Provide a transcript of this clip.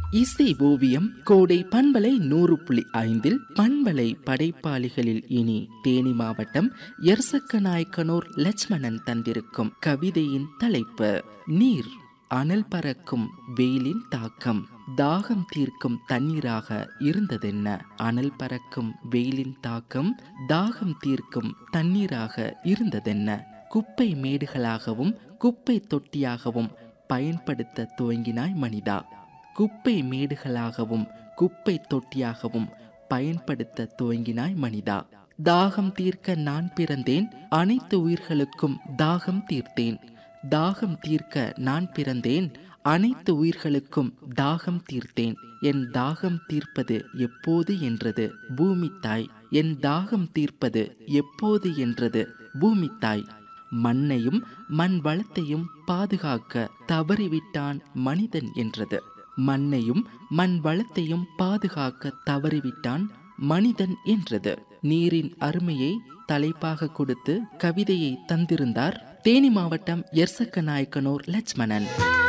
இசை ஓவியம் கோடை பண்பலை நூறு புள்ளி ஐந்தில் பண்பலை படைப்பாளிகளில் இனி தேனி மாவட்டம் எர்சக்க நாயக்கனூர் லட்சுமணன் தந்திருக்கும் கவிதையின் தலைப்பு நீர் அனல் பறக்கும் வெயிலின் தாக்கம் தாகம் தீர்க்கும் தண்ணீராக இருந்ததென்ன அனல் பறக்கும் வெயிலின் தாக்கம் தாகம் தீர்க்கும் தண்ணீராக இருந்ததென்ன குப்பை மேடுகளாகவும் குப்பை தொட்டியாகவும் பயன்படுத்த துவங்கினாய் மனிதா குப்பை மேடுகளாகவும் குப்பை தொட்டியாகவும் பயன்படுத்த துவங்கினாய் மனிதா தாகம் தீர்க்க நான் பிறந்தேன் அனைத்து உயிர்களுக்கும் தாகம் தீர்த்தேன் தாகம் தீர்க்க நான் பிறந்தேன் அனைத்து உயிர்களுக்கும் தாகம் தீர்த்தேன் என் தாகம் தீர்ப்பது எப்போது என்றது பூமி தாய் என் தாகம் தீர்ப்பது எப்போது என்றது பூமி தாய் மண்ணையும் மண் வளத்தையும் பாதுகாக்க தவறிவிட்டான் மனிதன் என்றது மண்ணையும் மண் வளத்தையும் பாதுகாக்க தவறிவிட்டான் மனிதன் என்றது நீரின் அருமையை தலைப்பாக கொடுத்து கவிதையை தந்திருந்தார் தேனி மாவட்டம் எர்சக்க நாயக்கனூர் லட்சுமணன்